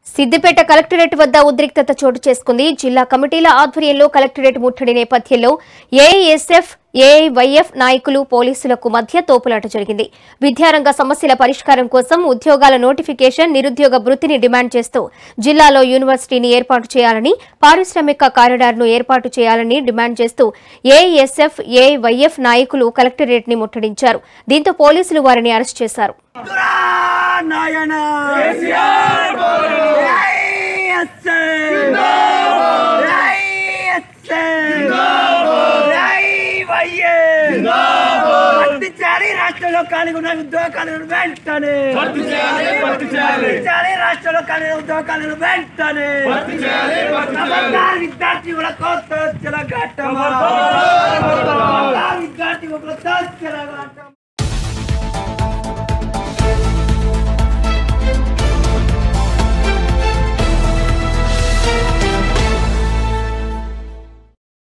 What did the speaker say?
Siddipet collectorate వద్ద ఉద్రిక్తత చోటు చేసుకుంది జిల్లా కమిటీల ఆధ్వర్యంలో కలెక్టరేట్ ముట్టడి నేపథ్యంలో ఏఐఎస్ఎఫ్ ఏఐవైఎఫ్ నాయకులు పోలీసులకు మధ్య తోపులాట జరిగింది విద్యారంగ సమస్యల పరిష్కారం కోసం ఉద్యోగాల నోటిఫికేషన్ నిరుద్యోగ వృత్తిని డిమాండ్ చేస్తూ జిల్లాలో యూనివర్సిటీని ఏర్పాటు చేయాలని పారిశ్రామిక కారిడార్ను ఏర్పాటు చేయాలని డిమాండ్ చేస్తూ ఏఐఎస్ఎఫ్ ఏఐవైఎఫ్ నాయకులు కలెక్టరేట్ ని ముట్టడించారు దీంతో పోలీసులు వారిని అరెస్ట్ చేశారు దురా నాయన వర్తించాలి రాష్ట్రంలో ఖాళీగా ఉన్న ఉద్యోగాలను వెంటనే వర్తించాలి రాష్ట్రంలో ఖాళీగా ఉద్యోగాలను వెంటనే ఖబర్దార్ విద్యార్థి కొత్త ఘట్టమా విద్యార్థి కొత్త ఘట్టం